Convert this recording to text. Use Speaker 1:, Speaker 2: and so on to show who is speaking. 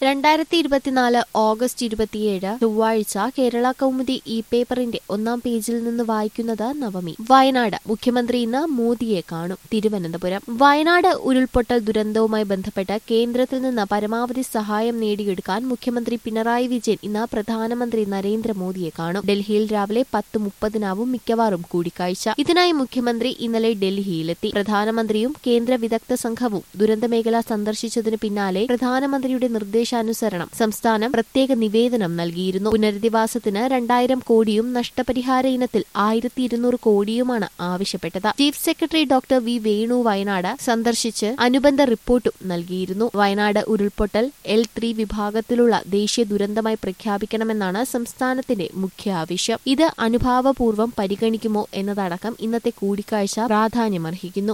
Speaker 1: രണ്ടായിരത്തി ഇരുപത്തിനാല് ഓഗസ്റ്റ് ഇരുപത്തിയേഴ് ചൊവ്വാഴ്ച കേരള കൗമുദി ഇ പേപ്പറിന്റെ ഒന്നാം പേജിൽ നിന്ന് വായിക്കുന്നത് നവമി വയനാട് മുഖ്യമന്ത്രി ഇന്ന് മോദിയെ കാണും തിരുവനന്തപുരം വയനാട് ഉരുൾപൊട്ടൽ ദുരന്തവുമായി ബന്ധപ്പെട്ട് കേന്ദ്രത്തിൽ നിന്ന് പരമാവധി സഹായം നേടിയെടുക്കാൻ മുഖ്യമന്ത്രി പിണറായി വിജയൻ ഇന്ന് പ്രധാനമന്ത്രി നരേന്ദ്രമോദിയെ കാണും ഡൽഹിയിൽ രാവിലെ പത്ത് മുപ്പതിനാവും മിക്കവാറും കൂടിക്കാഴ്ച ഇതിനായി മുഖ്യമന്ത്രി ഇന്നലെ ഡൽഹിയിലെത്തി പ്രധാനമന്ത്രിയും കേന്ദ്ര വിദഗ്ധ സംഘവും ദുരന്തമേഖല സന്ദർശിച്ചതിന് പിന്നാലെ പ്രധാനമന്ത്രിയുടെ നിർദ്ദേശാനുസരണം സംസ്ഥാനം പ്രത്യേക നിവേദനം നൽകിയിരുന്നു പുനരധിവാസത്തിന് രണ്ടായിരം കോടിയും നഷ്ടപരിഹാര ഇനത്തിൽ ആയിരത്തി ഇരുന്നൂറ് കോടിയുമാണ് ആവശ്യപ്പെട്ടത് chief secretary doctor V Venu Wayanad സന്ദർശിച്ച് അനുബന്ധ റിപ്പോർട്ടും നൽകിയിരുന്നു വയനാട് ഉരുൾപൊട്ടൽ എൽ ത്രീ വിഭാഗത്തിലുള്ള ദേശീയ ദുരന്തമായി പ്രഖ്യാപിക്കണമെന്നാണ് സംസ്ഥാനത്തിന്റെ മുഖ്യ ആവശ്യം ഇത് അനുഭാവപൂർവ്വം പരിഗണിക്കുമോ എന്നതടക്കം ഇന്നത്തെ കൂടിക്കാഴ്ച പ്രാധാന്യമർഹിക്കുന്നു